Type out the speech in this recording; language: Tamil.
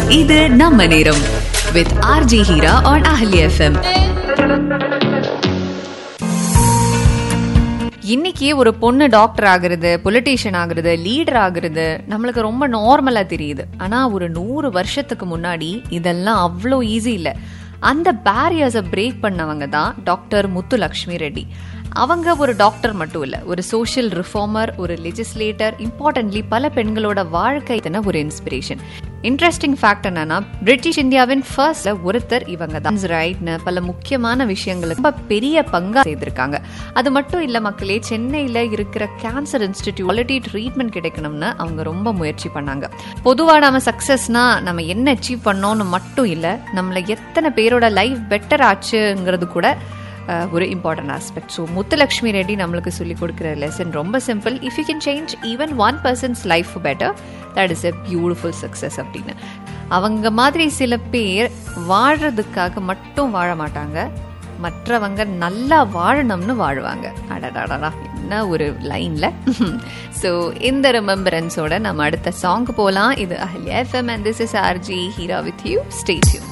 இது நம்ம நேரம் with RJ Heera on Ahalya FM இன்னைக்கு ஒரு பொண்ணு டாக்டர் ஆகுறது பொலிட்டீஷியன் ஆகுறது லீடர் ஆகுறது நம்மளுக்கு ரொம்ப நார்மலா தெரியுது ஆனா ஒரு நூறு வருஷத்துக்கு முன்னாடி இதெல்லாம் அவ்வளோ ஈஸி இல்ல அந்த பேரியர்ஸை பிரேக் பண்ணவங்க தான் டாக்டர் முத்துலக்ஷ்மி ரெட்டி அவங்க ஒரு டாக்டர் மட்டும் இல்ல ஒரு சோஷியல் ரிஃபார்மர் ஒரு லெஜிஸ்லேட்டர் இம்பார்ட்டன்ட்லி பல பெண்களோட வாழ்க்கை தான ஒரு இன்ஸ்பிரேஷன் இன்ட்ரெஸ்டிங் ஃபேக்ட் என்னன்னா பிரிட்டிஷ் இந்தியாவின் ஃபர்ஸ்ட் ஒருத்தர் இவங்க தான் ரைட்னு பல முக்கியமான விஷயங்களுக்கு ரொம்ப பெரிய பங்கா செய்திருக்காங்க அது மட்டும் இல்ல மக்களே சென்னையில இருக்கிற கேன்சர் இன்ஸ்டிடியூட் குவாலிட்டி ட்ரீட்மெண்ட் கிடைக்கணும்னு அவங்க ரொம்ப முயற்சி பண்ணாங்க பொதுவா நம்ம சக்சஸ்னா நம்ம என்ன அச்சீவ் பண்ணோம்னு மட்டும் இல்ல நம்மள எத்தனை பேரோட லைஃப் பெட்டர் ஆச்சுங்கிறது கூட அஹ், ஒரு important aspect so Muthulakshmi Reddy நம்மளுக்கு சொல்லிக் கொடுக்குற லெசன் ரொம்ப simple if you can change even one person's life better that is a beautiful success அப்படின்னு அவங்க மாதிரி சில பேர் வாழ்றதுக்காக மட்டும் வாழ மாட்டாங்க மற்றவங்க நல்லா வாழணும்னு வாழ்வாங்க அடடாடா என்ன ஒரு லைன்ல ஸோ இந்த ரிமெம்பரன்ஸோட நம்ம அடுத்த சாங் போகலாம் இது Ahalya FM and this is RJ Heera with you ஸ்டேட்யூ